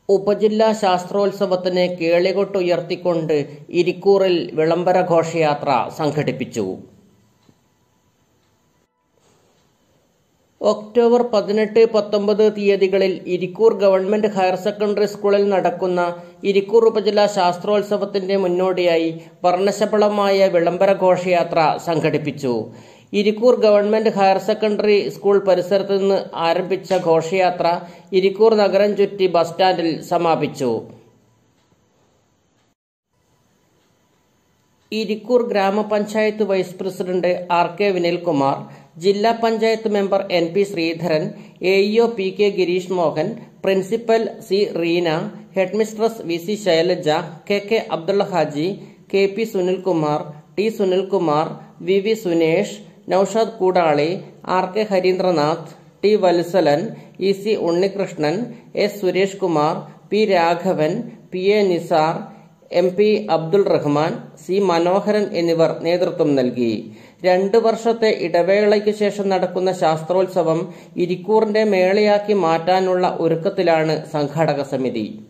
ഉപജില്ലാ ശാസ്ത്രോത്സവത്തിന് കേളികൊട്ടുയർത്തിക്കൊണ്ട് ഇരിക്കൂറിൽ വിളംബര ഘോഷയാത്ര സംഘടിപ്പിച്ചു ഒക്ടോബർ പതിനെട്ട് പത്തൊമ്പത് തീയതികളിൽ ഇരിക്കൂർ ഗവൺമെന്റ് ഹയർ സെക്കൻഡറി സ്കൂളിൽ നടക്കുന്ന ഇരിക്കൂർ ഉപജില്ലാ ശാസ്ത്രോത്സവത്തിന്റെ മുന്നോടിയായി വർണ്ണശബളമായ വിളംബര ഘോഷയാത്ര സംഘടിപ്പിച്ചു Irikkur government higher secondary school പരിസരത്ത് നിന്ന് ആരംഭിച്ച ഘോഷയാത്ര ഇരിക്കൂർ നഗരം ചുറ്റി ബസ് സ്റ്റാൻഡിൽ സമാപിച്ചു ഇരിക്കൂർ ഗ്രാമപഞ്ചായത്ത് vice president R K Vinilkumar ജില്ലാ panchayat member N P Sreedharan A EO P K Girish Mohan principal C Reena headmistress V C Shailaja K K Abdulla Haji K P Sunilkumar T Sunilkumar V V Sunesh Naushad Koodali R K Harindranath T Vatsalan E C Unnikrishnan S Suresh Kumar P Raghavan P A Nisar M P Abdul Rahman C Manoharan എന്നിവർ നേതൃത്വം നൽകി രണ്ടു വർഷത്തെ ഇടവേളയ്ക്ക് ശേഷം നടക്കുന്ന ശാസ്ത്രോത്സവം ഇരിക്കൂറിന്റെ മേളയാക്കി മാറ്റാനുള്ള ഒരുക്കത്തിലാണ് സംഘാടക സമിതി